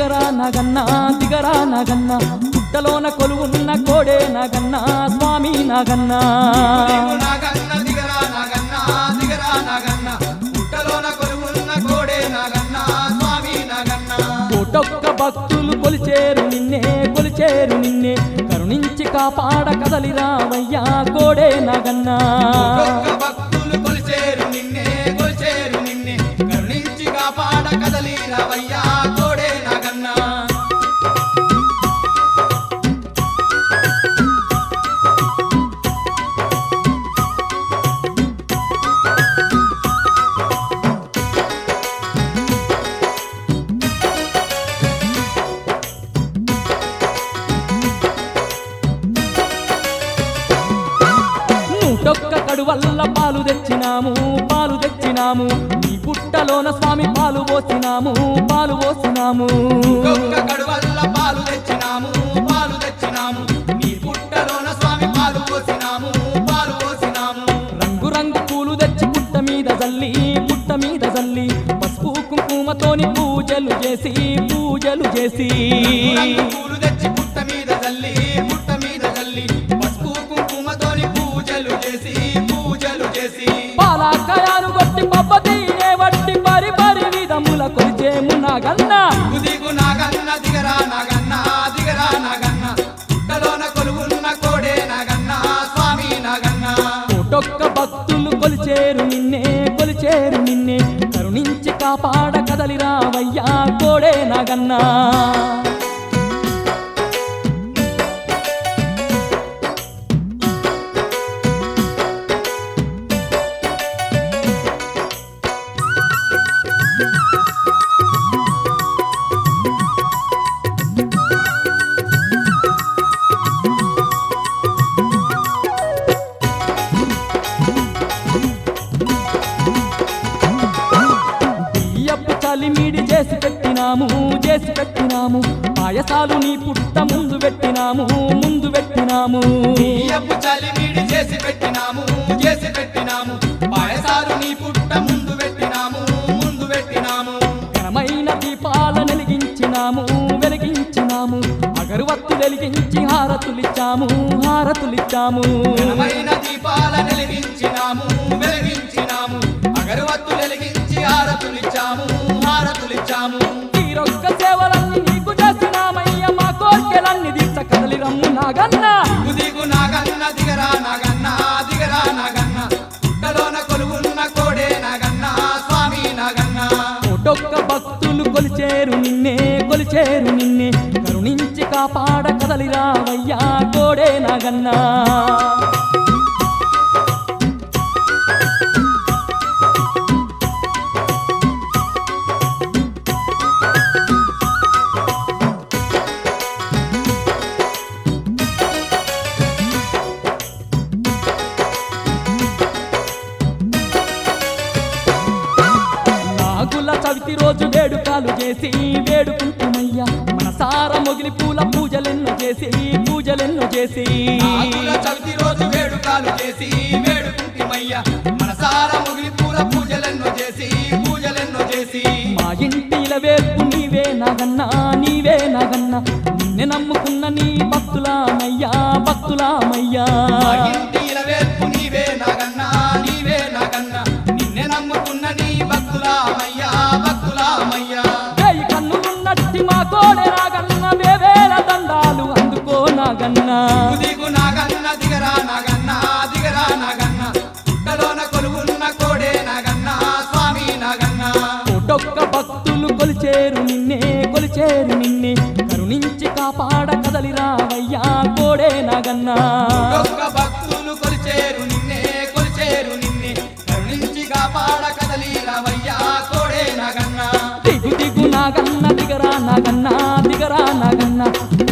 దిగరా నాగన్నా దిగరా నాగన్నా పుట్టలోన కొలువున్న కోడే నాగన్నా స్వామి నాగన్నా నీవు నాగన్న దిగరా నాగన్న దిగరా నాగన్న పుట్టలోన కొలువున్న కోడే నాగన్న స్వామి నాగన్న కోటొక్క భక్తులు కొలిచేరు నిన్నే కొలిచేరు నిన్నే కరుణించి కాపాడ కదలి రావయ్యా కోడే నాగన్నా ఒక్కొక్క భక్తులు కొలిచేరు నిన్నే కొలిచేరు నిన్నే కరుణించి కాపాడ కదలి రావయ్యా కోడే నాగన్న నూటొక్క కడువల్ల పాలు తెచ్చినాము పాలు తెచ్చినాము నీ పుట్టలోన స్వామి పాలు పోసినాము పాలు పోసినాము ఒక్కొక్క కడువల్ల పాలు తెచ్చినాము పాలు తెచ్చినాము నీ పుట్టలోన స్వామి పాలు పోసినాము పాలు పోసినాము రంగు రంగు పూలు తెచ్చి పుట్ట మీద జల్లి పుట్ట మీద జల్లి పసుపు కుంకుమతోని పూజలు చేసి పూజలు చేసి రంగు పూలు తెచ్చి పుట్ట మీద జల్లి పుట్ట మీద జల్లి పసుపు కుంకుమతోని పూజలు చేసి పూజలు చేసి పాలాకయాలు కొట్టి పబ్బతీనే వట్టి పరి పరి విధముల కొలిచేము నాగన్నా దిగు నాగన్న దిగరా నాగన్న దిగరా నాగన్న పుట్టలోన కొలువున్న కోడే నాగన్న స్వామి నాగన్న కోటొక్క భక్తులు కొలిచేరు నిన్నే కొలిచేరు నిన్నే కరుణించి కాపాడ కదలి రావయ్యా కోడే నాగన్నా బియ్యపు చలిమిడి చేసి పెట్టినాము చేసి పెట్టినాము పాయసాలు నీ పుట్ట ముందు పెట్టినాము ముందు పెట్టినాము బియ్యపు చలిమిడి చేసి పెట్టినాము చేసి పెట్టినాము పాయసాలు నీ పుట్ట ముందు పెట్టినాము ముందు పెట్టినాము ఘనమైన దీపాల వెలిగించినాము వెలిగించినాము అగరువత్తు వెలిగించి హారతులిచ్చాము హారతులిచ్చాము ఘనమైన దీపాల వెలిగించినాము వెలిగించినాము అగరవత్తు వెలిగించి హారతులిచ్చాము హారతులిచ్చాము తీరొక్క సేవలన్నీ నీకు చేసినామయ్య మా కోర్కెలన్నీ తీర్చ కదలి రమ్ము నాగన్నా దిగు నాగన్న దిగరా నాగన్న దిగరా నాగన్న పుట్టలోన కొలువున్న కోడే నాగన్న స్వామి నాగన్న కోటొక్క భక్తులు కొలిచేరు నిన్నే కొలిచేరు నిన్నే కరుణించి కాపాడ కదలి రావయ్యా కోడే నాగన్నా నాగుల చవితి రోజు వేడుకలు చేసి వేడుకుంటుమయ్యా మనసార మొగిలి పూల పూజలెన్నో చేసి పూజలెన్నో చేసి నాగుల చవితి రోజు వేడుకలు చేసి వేడుకుంటిమయ్యా మనసార ముగిలి పూల పూజలెన్నో చేసి పూజలెన్నో చేసి మా ఇంటిల వేపు నీవే నాగన్నా నీవే నాగన్నా నిన్నే నమ్ముకున్న నీ భక్తులామయ్యా భక్తులామయ్యా మా ఇంటిల వేపు నీవే నాగన్న నీవే నాగన్న నిన్నే నమ్ముకున్న నీ భక్తులామయ్యా భక్తులామయ్యా వేయి కన్నులున్నట్టి మా కోడే నాగన్న వేవేల దండాలు అందుకో నాగన్నా దిగు నాగన్న దిగరా నాగన్న దిగరా నాగన్న పుట్టలోన కొలువున్న కోడే నాగన్న స్వామి నాగన్న కోటొక్క భక్తులు కొలిచేరు నిన్నే కొలిచేరు నిన్నే కరుణించి కాపాడ కదలి రావయ్యా కోడే నాగన్నా ఒక్క భక్తులు కొలిచేరు నిన్నే కొలిచేరు నిన్నే కరుణించి కాపాడ కదలి రావయ్యా కోడే నాగన్న దిగు దిగు నాగన్న దిగరా నాగన్న దిగరా నాగన్న